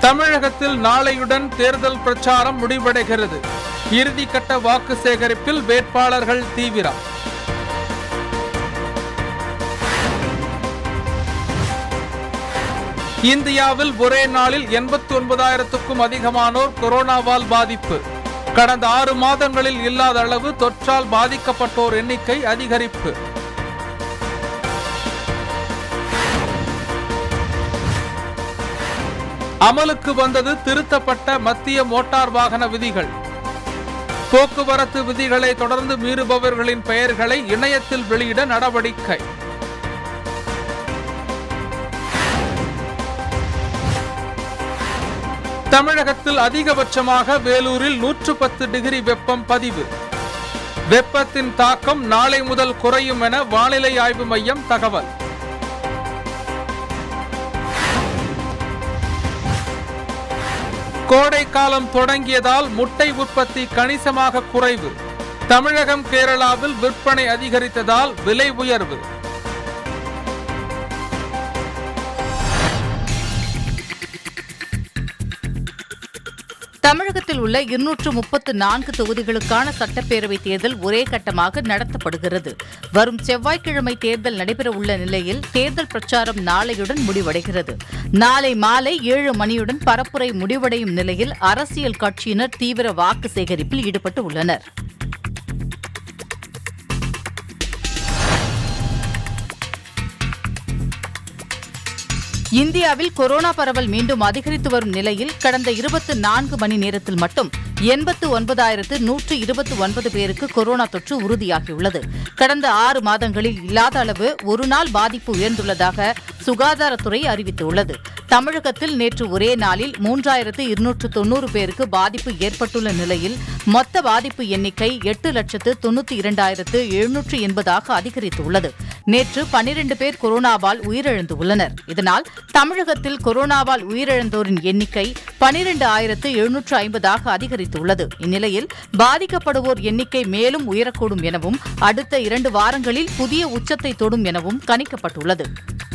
தமிழகத்தில் நாளையுடன் தேர்தல் பிரச்சாரம் முடிவடைகிறது இறுதிக்கட்ட வாக்கு சேகரிப்பில் வேட்பாளர்கள் தீவிரம் இந்தியாவில் ஒரே நாளில் எண்பத்தி ஒன்பதாயிரத்துக்கும் அதிகமானோர் கொரோனாவால் பாதிப்பு கடந்த ஆறு மாதங்களில் இல்லாத அளவு தொற்றால் பாதிக்கப்பட்டோர் எண்ணிக்கை அதிகரிப்பு அமலுக்கு வந்தது திருத்தப்பட்ட மத்திய மோட்டார் வாகன விதிகள் போக்குவரத்து விதிகளை தொடர்ந்து மீறுபவர்களின் பெயர்களை இணையத்தில் வெளியிட நடவடிக்கை தமிழகத்தில் அதிகபட்சமாக வேலூரில் நூற்று பத்து டிகிரி வெப்பம் பதிவு வெப்பத்தின் தாக்கம் நாளை முதல் குறையும் என வானிலை ஆய்வு மையம் தகவல் கோடை காலம் தொடங்கியதால் முட்டை உற்பத்தி கணிசமாக குறைவு தமிழகம் கேரளாவில் விற்பனை அதிகரித்ததால் விலை உயர்வு தமிழகத்தில் உள்ள இருநூற்று முப்பத்து நான்கு தொகுதிகளுக்கான சட்டப்பேரவை தேர்தல் ஒரே கட்டமாக நடத்தப்படுகிறது வரும் செவ்வாய்க்கிழமை தேர்தல் நடைபெறவுள்ள நிலையில் தேர்தல் பிரச்சாரம் நாளையுடன் முடிவடைகிறது நாளை மாலை ஏழு மணியுடன் பரப்புரை முடிவடையும் நிலையில் அரசியல் கட்சியினர் தீவிர வாக்கு சேகரிப்பில் ஈடுபட்டு உள்ளனர் இந்தியாவில் கொரோனா பரவல் மீண்டும் அதிகரித்து வரும் நிலையில் கடந்த இருபத்து நான்கு மணி நேரத்தில் மட்டும் எண்பத்து ஒன்பதாயிரத்து நூற்று இருபத்தி ஒன்பது பேருக்கு கொரோனா தொற்று உறுதியாகியுள்ளது கடந்த ஆறு மாதங்களில் இல்லாத அளவு ஒரு நாள் பாதிப்பு உயர்ந்துள்ளதாக சுகாதாரத்துறை அறிவித்துள்ளது தமிழகத்தில் நேற்று ஒரே நாளில் மூன்றாயிரத்து இருநூற்று தொன்னூறு பேருக்கு பாதிப்பு ஏற்பட்டுள்ள நிலையில் மொத்த பாதிப்பு எண்ணிக்கை எட்டு லட்சத்து தொன்னூத்தி இரண்டாயிரத்து எழுநூற்று எண்பதாக அதிகரித்துள்ளது நேற்று பனிரண்டு பேர் கொரோனாவால் உயிரிழந்துள்ளனர் இதனால் தமிழகத்தில் கொரோனாவால் உயிரிழந்தோரின் எண்ணிக்கை பனிரண்டு ஆயிரத்து எழுநூற்று ஐம்பதாக அதிகரித்துள்ளது இந்நிலையில் பாதிக்கப்படுவோர் எண்ணிக்கை மேலும் உயரக்கூடும் எனவும் அடுத்த இரண்டு வாரங்களில் புதிய உச்சத்தை தொடும் எனவும் கணிக்கப்பட்டுள்ளது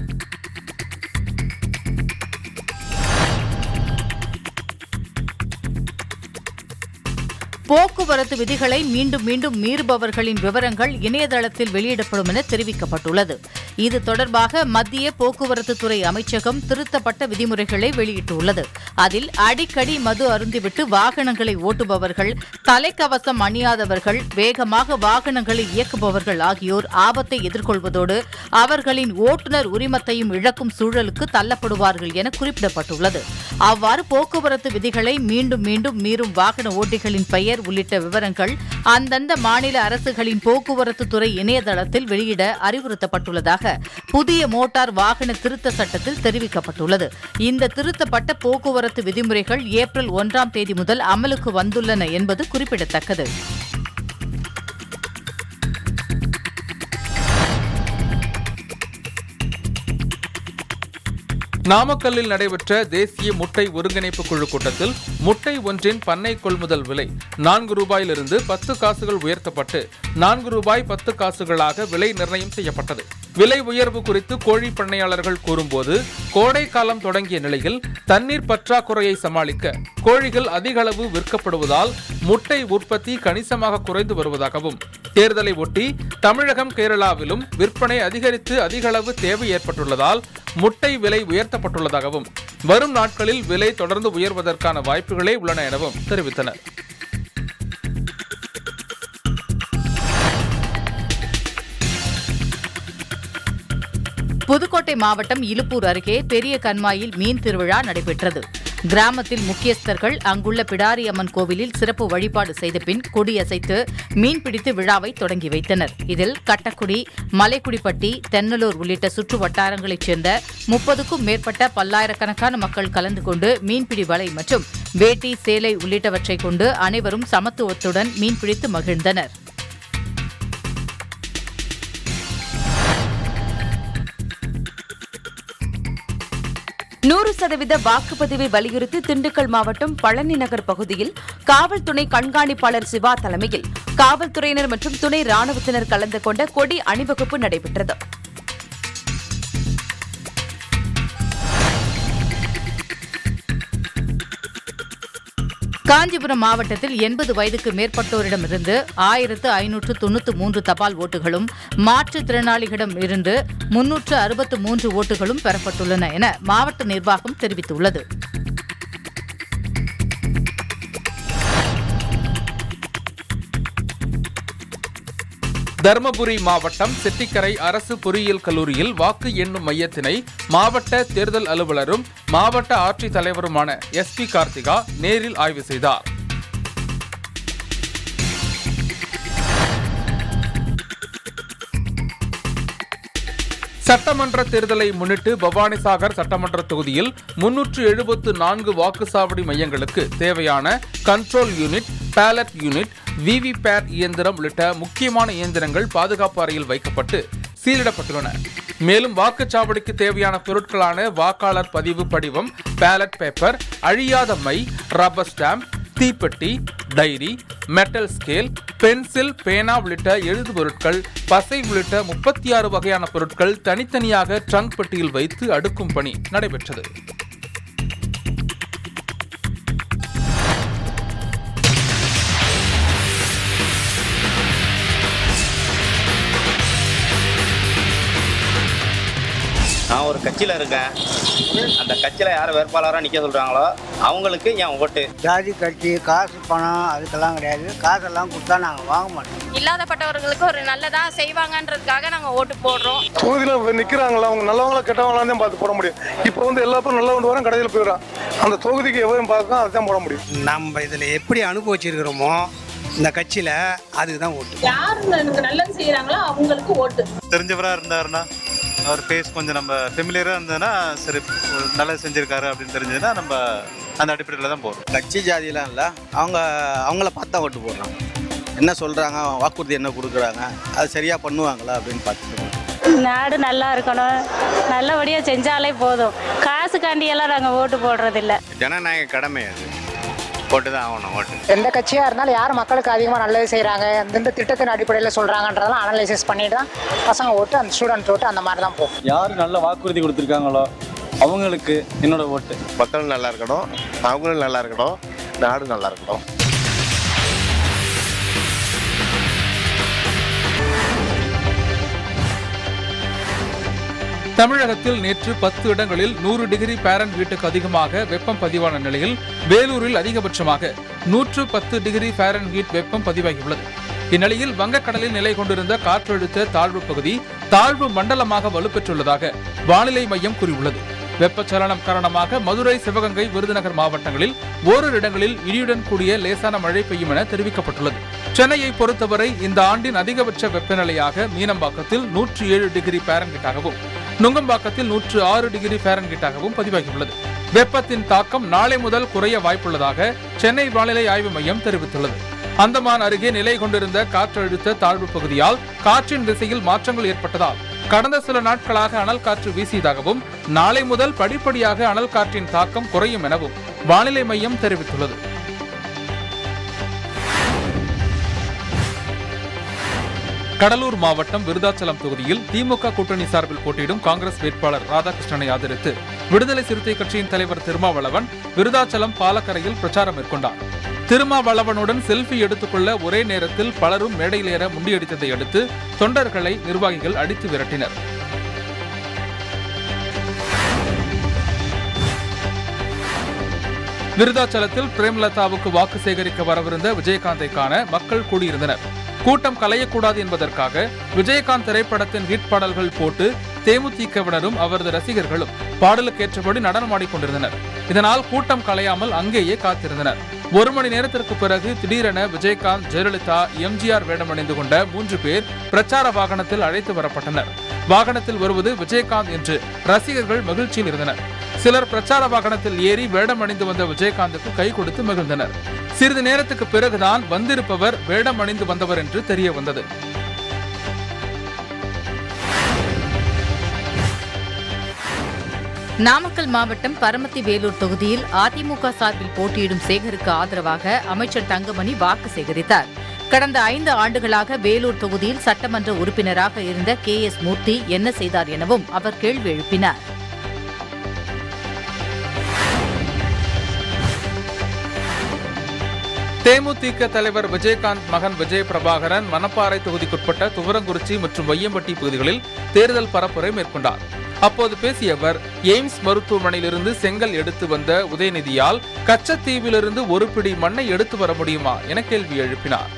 போக்குவரத்து விதிகளை மீண்டும் மீண்டும் மீறுபவர்களின் விவரங்கள் இணையதளத்தில் வெளியிடப்படும் என தெரிவிக்கப்பட்டுள்ளது இது தொடர்பாக மத்திய போக்குவரத்து துறை அமைச்சகம் திருத்தப்பட்ட விதிமுறைகளை வெளியிட்டுள்ளது அதில் அடிக்கடி மது அருந்திவிட்டு வாகனங்களை ஓட்டுபவர்கள் தலைக்கவசம் அணியாதவர்கள் வேகமாக வாகனங்களை இயக்குபவர்கள் ஆகியோர் ஆபத்தை எதிர்கொள்வதோடு அவர்களின் ஓட்டுநர் உரிமத்தையும் இழக்கும் சூழலுக்கு தள்ளப்படுவார்கள் என குறிப்பிடப்பட்டுள்ளது அவ்வாறு போக்குவரத்து விதிகளை மீண்டும் மீண்டும் மீறும் வாகன ஓட்டிகளின் பெயர் உள்ளிட்ட விவரங்கள் அந்தந்த மாநில அரசுகளின் போக்குவரத்து துறை இணையதளத்தில் வெளியிட அறிவுறுத்தப்பட்டுள்ளதாக புதிய மோட்டார் வாகன திருத்த சட்டத்தில் தெரிவிக்கப்பட்டுள்ளது இந்த திருத்தப்பட்ட போக்குவரத்து விதிமுறைகள் ஏப்ரல் ஒன்றாம் தேதி முதல் அமலுக்கு வந்துள்ளன என்பது குறிப்பிடத்தக்கது நாமக்கல்லில் நடைபெற்ற தேசிய முட்டை ஒருங்கிணைப்பு குழு கூட்டத்தில் முட்டை ஒன்றின் பண்ணை கொள்முதல் விலை நான்கு ரூபாயிலிருந்து பத்து காசுகள் உயர்த்தப்பட்டு நான்கு ரூபாய் பத்து காசுகளாக விலை நிர்ணயம் செய்யப்பட்டது விலை உயர்வு குறித்து கோழி பண்ணையாளர்கள் கூறும்போது கோடை காலம் தொடங்கிய நிலையில் தண்ணீர் பற்றாக்குறையை சமாளிக்க கோழிகள் அதிக அளவு விற்கப்படுவதால் முட்டை உற்பத்தி கணிசமாக குறைந்து வருவதாகவும் தேர்தலை ஒட்டி தமிழகம் கேரளாவிலும் விற்பனை அதிகரித்து அதிக அளவு தேவை ஏற்பட்டுள்ளதால் முட்டை விலை உயர்த்தப்பட்டுள்ளதாகவும் வரும் நாட்களில் விலை தொடர்ந்து உயர்வதற்கான வாய்ப்புகளே உள்ளன எனவும் தெரிவித்தனர் புதுக்கோட்டை மாவட்டம் இலுப்பூர் அருகே பெரிய கண்மாயில் மீன் திருவிழா நடைபெற்றது கிராமத்தில் முக்கியஸ்தர்கள் அங்குள்ள பிடாரி அம்மன் கோவிலில் சிறப்பு வழிபாடு செய்த பின் கொடியசைத்து மீன் பிடித்து விழாவை தொடங்கி வைத்தனர் இதில் கட்டக்குடி மலைக்குடிப்பட்டி தென்னலூர் உள்ளிட்ட சுற்று வட்டாரங்களைச் சேர்ந்த முப்பதுக்கும் மேற்பட்ட பல்லாயிரக்கணக்கான மக்கள் கலந்து கொண்டு மீன்பிடி வலை மற்றும் வேட்டி சேலை உள்ளிட்டவற்றை கொண்டு அனைவரும் சமத்துவத்துடன் மீன் பிடித்து மகிழ்ந்தனர் நூறு சதவீத வாக்குப்பதிவை வலியுறுத்தி திண்டுக்கல் மாவட்டம் பழனி நகர் பகுதியில் காவல் துணை கண்காணிப்பாளர் சிவா தலைமையில் காவல்துறையினர் மற்றும் துணை ராணுவத்தினர் கலந்து கொண்ட கொடி அணிவகுப்பு நடைபெற்றது காஞ்சிபுரம் மாவட்டத்தில் எண்பது வயதுக்கு மேற்பட்டோரிடமிருந்து ஆயிரத்து ஐநூற்று தொண்ணூற்று மூன்று தபால் ஓட்டுகளும் மாற்றுத்திறனாளிகளிடம் இருந்து முன்னூற்று அறுபத்து மூன்று ஓட்டுகளும் பெறப்பட்டுள்ளன என மாவட்ட நிர்வாகம் தெரிவித்துள்ளது தருமபுரி மாவட்டம் செட்டிக்கரை அரசு பொறியியல் கல்லூரியில் வாக்கு எண்ணும் மையத்தினை மாவட்ட தேர்தல் அலுவலரும் மாவட்ட ஆட்சித் தலைவருமான எஸ் பி கார்த்திகா நேரில் ஆய்வு செய்தார் சட்டமன்ற தேர்தலை முன்னிட்டு பவானிசாகர் சட்டமன்ற தொகுதியில் முன்னூற்று எழுபத்து நான்கு வாக்குச்சாவடி மையங்களுக்கு தேவையான control unit ballot unit VVPAT இயந்திரம் உள்ளிட்ட முக்கியமான இயந்திரங்கள் பாதுகாப்பு அறையில் வைக்கப்பட்டு சீலிடப்பட்டுள்ளன மேலும் வாக்குச்சாவடிக்கு தேவையான பொருட்களான வாக்காளர் பதிவு படிவம் பேலட் பேப்பர் அழியாத மை ரப்பர் ஸ்டாம்ப் தீப்பெட்டி டைரி மெட்டல் ஸ்கேல் பென்சில் பேனா உள்ளிட்ட எழுது பொருட்கள் பசை உள்ளிட்ட முப்பத்தி ஆறு வகையான பொருட்கள் தனித்தனியாக ட்ரங்க் பெட்டியில் வைத்து அடுக்கும் பணி நடைபெற்றது நான் ஒரு கட்சியில் இருக்கேன் அந்த கட்சியில் யார் வேட்பாளராக நிற்க சொல்கிறாங்களோ அவங்களுக்கு என் ஓட்டு ஜாதி கட்சி காசு பணம் அதுக்கெல்லாம் கிடையாது காசெல்லாம் கொடுத்தா நாங்கள் வாங்க மாட்டோம் இல்லாதப்பட்டவர்களுக்கு ஒரு நல்லதா செய்வாங்கன்றதுக்காக நாங்க ஓட்டு போடுறோம் தொகுதியில் நிற்கிறாங்களா அவங்க நல்லவங்களா கெட்டவங்களா தான் பார்த்து போட முடியும் இப்போ வந்து எல்லா பேரும் நல்லவங்க வரும் கடையில் போயிடுறான் அந்த தொகுதிக்கு எவரும் பார்க்க அதுதான் போட முடியும் நம்ம இதில் எப்படி அனுபவிச்சிருக்கிறோமோ இந்த கட்சியில் அதுக்கு தான் ஓட்டு யார் எனக்கு நல்லது செய்யறாங்களோ அவங்களுக்கு ஓட்டு தெரிஞ்சவராக இருந்தாருன்னா அவர் ஃபேஸ் கொஞ்சம் நம்ம ஃபெமிலியராக இருந்ததுன்னா சரி ஒரு நல்லது செஞ்சிருக்காரு அப்படின்னு தெரிஞ்சதுன்னா நம்ம அந்த அடிப்படையில் தான் போகிறோம் கட்சி ஜாதிலாம் இல்லை அவங்க அவங்கள பார்த்து தான் ஓட்டு போடுறாங்க என்ன சொல்கிறாங்க வாக்குறுதி என்ன கொடுக்குறாங்க அது சரியாக பண்ணுவாங்களா அப்படின்னு பார்த்துட்டு நாடு நல்லா இருக்கணும் நல்லபடியா செஞ்சாலே போதும் காசுக்காண்டி எல்லாம் நாங்க ஓட்டு போடுறதில்ல ஜனநாயக கடமை அது போட்டு தான் ஆகணும் ஓட்டு எந்த கட்சியாக இருந்தாலும் யார் மக்களுக்கு அதிகமாக நல்லது செய்கிறாங்க எந்தெந்த திட்டத்தின் அடிப்படையில் சொல்கிறாங்கன்றதெல்லாம் அனலைசிஸ் பண்ணிட்டு தான் பசங்க ஓட்டு அந்த ஸ்டூடெண்ட் ஓட்டு அந்த மாதிரி தான் போகும் யார் நல்ல வாக்குறுதி கொடுத்துருக்காங்களோ அவங்களுக்கு என்னோட ஓட்டு மக்கள் நல்லா இருக்கணும் அவங்களும் நல்லா இருக்கணும் நாடும் நல்லா இருக்கணும் தமிழகத்தில் நேற்று பத்து இடங்களில் நூறு டிகிரி பேரன் வீட்டுக்கு அதிகமாக வெப்பம் பதிவான நிலையில் வேலூரில் அதிகபட்சமாக நூற்று பத்து டிகிரி பேரன் ஹீட் வெப்பம் பதிவாகியுள்ளது இந்நிலையில் வங்கக்கடலில் நிலை கொண்டிருந்த காற்றழுத்த தாழ்வு பகுதி தாழ்வு மண்டலமாக வலுப்பெற்றுள்ளதாக வானிலை மையம் கூறியுள்ளது வெப்பச்சலனம் காரணமாக மதுரை சிவகங்கை விருதுநகர் மாவட்டங்களில் ஓரிரு இடங்களில் இடியுடன் கூடிய லேசான மழை பெய்யும் என தெரிவிக்கப்பட்டுள்ளது சென்னையை பொறுத்தவரை இந்த ஆண்டின் அதிகபட்ச வெப்பநிலையாக மீனம்பாக்கத்தில் நூற்றி ஏழு டிகிரி பேரன்கிட்டாகவும் நுங்கம்பாக்கத்தில் நூற்று ஆறு டிகிரி பேரன்கிட்டாகவும் பதிவாகியுள்ளது வெப்பத்தின் தாக்கம் நாளை முதல் குறைய வாய்ப்புள்ளதாக சென்னை வானிலை ஆய்வு மையம் தெரிவித்துள்ளது அந்தமான் அருகே நிலை கொண்டிருந்த காற்றழுத்த தாழ்வு பகுதியால் காற்றின் திசையில் மாற்றங்கள் ஏற்பட்டதால் கடந்த சில நாட்களாக அனல் காற்று வீசியதாகவும் நாளை முதல் படிப்படியாக அனல் காற்றின் தாக்கம் குறையும் எனவும் வானிலை மையம் தெரிவித்துள்ளது கடலூர் மாவட்டம் விருதாச்சலம் தொகுதியில் திமுக கூட்டணி சார்பில் போட்டியிடும் காங்கிரஸ் வேட்பாளர் ராதாகிருஷ்ணனை ஆதரித்து விடுதலை சிறுத்தை கட்சியின் தலைவர் திருமாவளவன் விருதாச்சலம் பாலக்கரையில் பிரச்சாரம் மேற்கொண்டார் திருமாவளவனுடன் செல்ஃபி எடுத்துக்கொள்ள ஒரே நேரத்தில் பலரும் மேடையில் ஏற முண்டியடித்ததை அடுத்து தொண்டர்களை நிர்வாகிகள் அடித்து விரட்டினர் விருதாச்சலத்தில் பிரேமலதாவுக்கு வாக்கு சேகரிக்க வரவிருந்த விஜயகாந்தை காண மக்கள் கூடியிருந்தனர் கூட்டம் கலையக்கூடாது என்பதற்காக விஜயகாந்த் திரைப்படத்தின் ஹிட் பாடல்கள் போட்டு தேமுதிகவினரும் அவரது ரசிகர்களும் பாடலுக்கேற்றபடி நடனமாடிக் கொண்டிருந்தனர் இதனால் கூட்டம் கலையாமல் அங்கேயே காத்திருந்தனர் ஒரு மணி நேரத்திற்கு பிறகு திடீரென விஜயகாந்த் ஜெயலலிதா எம்ஜிஆர் வேடமணிந்து கொண்ட மூன்று பேர் பிரச்சார வாகனத்தில் அழைத்து வரப்பட்டனர் வாகனத்தில் வருவது விஜயகாந்த் என்று ரசிகர்கள் மகிழ்ச்சியில் இருந்தனர் சிலர் பிரச்சார வாகனத்தில் ஏறி வேடம் அணிந்து வந்த விஜயகாந்துக்கு கை கொடுத்து மகிழ்ந்தனர் சிறிது நேரத்துக்கு பிறகுதான் வந்திருப்பவர் வேடம் அணிந்து வந்தவர் என்று தெரிய வந்தது நாமக்கல் மாவட்டம் பரமத்தி வேலூர் தொகுதியில் அதிமுக சார்பில் போட்டியிடும் சேகருக்கு ஆதரவாக அமைச்சர் தங்கமணி வாக்கு சேகரித்தார் கடந்த ஐந்து ஆண்டுகளாக வேலூர் தொகுதியில் சட்டமன்ற உறுப்பினராக இருந்த கே எஸ் மூர்த்தி என்ன செய்தார் எனவும் அவர் கேள்வி எழுப்பினார் தேமுதிக தலைவர் விஜயகாந்த் மகன் விஜய பிரபாகரன் மணப்பாறை தொகுதிக்குட்பட்ட துவரங்குறிச்சி மற்றும் வையம்பட்டி பகுதிகளில் தேர்தல் பரப்புரை மேற்கொண்டார் அப்போது பேசிய அவர் எய்ம்ஸ் மருத்துவமனையிலிருந்து செங்கல் எடுத்து வந்த உதயநிதியால் கச்சத்தீவிலிருந்து ஒரு பிடி மண்ணை எடுத்து வர முடியுமா என கேள்வி எழுப்பினார்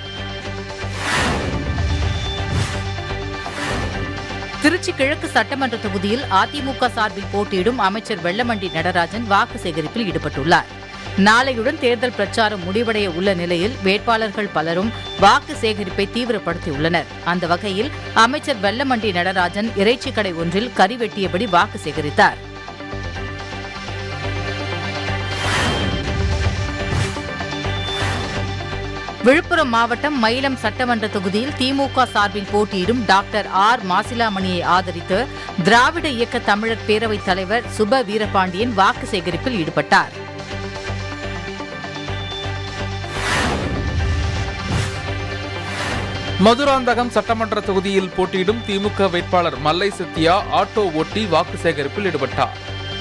திருச்சி கிழக்கு சட்டமன்ற தொகுதியில் அதிமுக சார்பில் போட்டியிடும் அமைச்சர் வெள்ளமண்டி நடராஜன் வாக்கு சேகரிப்பில் ஈடுபட்டுள்ளார் நாளையுடன் தேர்தல் பிரச்சாரம் முடிவடைய உள்ள நிலையில் வேட்பாளர்கள் பலரும் வாக்கு சேகரிப்பை தீவிரப்படுத்தியுள்ளனர் அந்த வகையில் அமைச்சர் வெள்ளமண்டி நடராஜன் இறைச்சி கடை ஒன்றில் கறி வெட்டியபடி வாக்கு சேகரித்தார் விழுப்புரம் மாவட்டம் மயிலம் சட்டமன்ற தொகுதியில் திமுக சார்பில் போட்டியிடும் டாக்டர் ஆர் மாசிலாமணியை ஆதரித்து திராவிட இயக்க தமிழர் பேரவைத் தலைவர் சுப வீரபாண்டியன் வாக்கு சேகரிப்பில் ஈடுபட்டார் மதுராந்தகம் சட்டமன்ற தொகுதியில் போட்டியிடும் திமுக வேட்பாளர் மல்லை சத்யா ஆட்டோ ஓட்டி வாக்கு சேகரிப்பில் ஈடுபட்டார்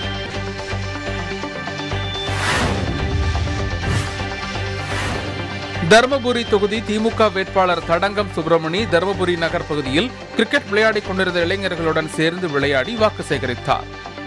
தருமபுரி தொகுதி திமுக வேட்பாளர் தடங்கம் சுப்பிரமணி தருமபுரி நகர் பகுதியில் கிரிக்கெட் விளையாடிக் கொண்டிருந்த இளைஞர்களுடன் சேர்ந்து விளையாடி வாக்கு சேகரித்தார்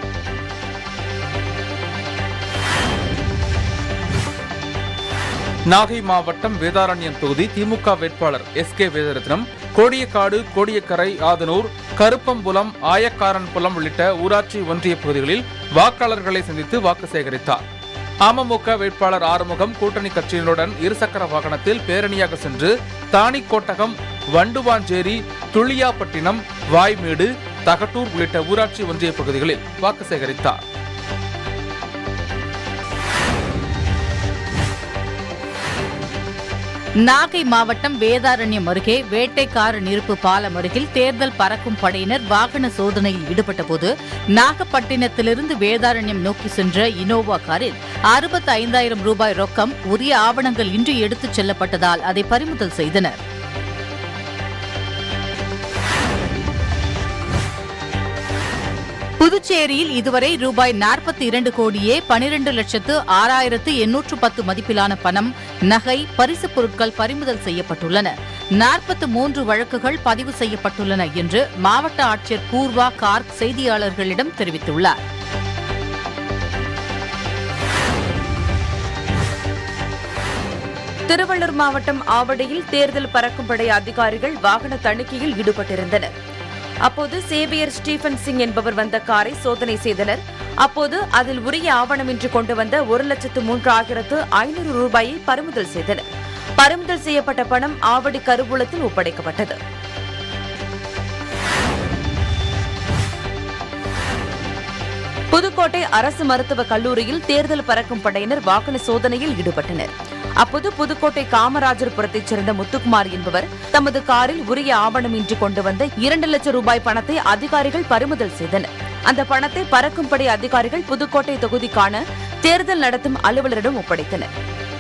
நாகை மாவட்டம் வேதாரண்யம் தொகுதி திமுக வேட்பாளர் எஸ் கே வேதரத்னம் கோடியக்காடு கோடியக்கரை ஆதனூர் கருப்பம்புலம் ஆயக்காரன்புலம் உள்ளிட்ட ஊராட்சி ஒன்றிய பகுதிகளில் வாக்காளர்களை சந்தித்து வாக்கு சேகரித்தார் அமமுக வேட்பாளர் ஆறுமுகம் கூட்டணி கட்சியினருடன் இருசக்கர வாகனத்தில் பேரணியாக சென்று தாணிக்கோட்டகம் வண்டுவாஞ்சேரி துளியாப்பட்டினம் வாய்மேடு தகட்டூர் உள்ளிட்ட ஊராட்சி ஒன்றிய பகுதிகளில் வாக்கு சேகரித்தார் நாகை மாவட்டம் வேதாரண்யம் அருகே வேட்டைக்கார நிருப்பு பாலம் அருகில் தேர்தல் பறக்கும் படையினர் வாகன சோதனையில் ஈடுபட்டபோது நாகப்பட்டினத்திலிருந்து வேதாரண்யம் நோக்கி சென்ற இனோவா காரில் அறுபத்தி ஐந்தாயிரம் ரூபாய் ரொக்கம் உரிய ஆவணங்கள் இன்றி எடுத்துச் செல்லப்பட்டதால் அதை பறிமுதல் செய்தனர் புதுச்சேரியில் இதுவரை ரூபாய் நாற்பத்தி இரண்டு கோடியே பனிரெண்டு லட்சத்து ஆறாயிரத்து எண்ணூற்று பத்து மதிப்பிலான பணம் நகை பரிசுப் பொருட்கள் பறிமுதல் செய்யப்பட்டுள்ளன நாற்பத்து மூன்று வழக்குகள் பதிவு செய்யப்பட்டுள்ளன என்று மாவட்ட ஆட்சியர் பூர்வா கார்க் செய்தியாளர்களிடம் தெரிவித்துள்ளார் திருவள்ளூர் மாவட்டம் ஆவடியில் தேர்தல் பறக்கும் படை அதிகாரிகள் வாகன தணிக்கையில் ஈடுபட்டிருந்தனர் அப்போது சேவியர் ஸ்டீபன் சிங் என்பவர் வந்த காரை சோதனை செய்தனர் அப்போது அதில் உரிய ஆவணமின்றி கொண்டு வந்த ஒரு லட்சத்து மூன்றாயிரத்து ஐநூறு ரூபாயை பறிமுதல் செய்தனர் பறிமுதல் செய்யப்பட்ட பணம் ஆவடி கருவூலத்தில் ஒப்படைக்கப்பட்டது புதுக்கோட்டை அரசு மருத்துவக் கல்லூரியில் தேர்தல் பறக்கும் படையினர் வாகன சோதனையில் ஈடுபட்டனர் அப்போது புதுக்கோட்டை காமராஜர்புரத்தைச் சேர்ந்த முத்துக்குமார் என்பவர் தமது காரில் உரிய ஆவணமின்றி கொண்டு வந்த இரண்டு லட்சம் ரூபாய் பணத்தை அதிகாரிகள் பறிமுதல் செய்தனர் அந்த பணத்தை பறக்கும்படை அதிகாரிகள் புதுக்கோட்டை தொகுதிக்கான தேர்தல் நடத்தும் அலுவலரிடம் ஒப்படைத்தனர்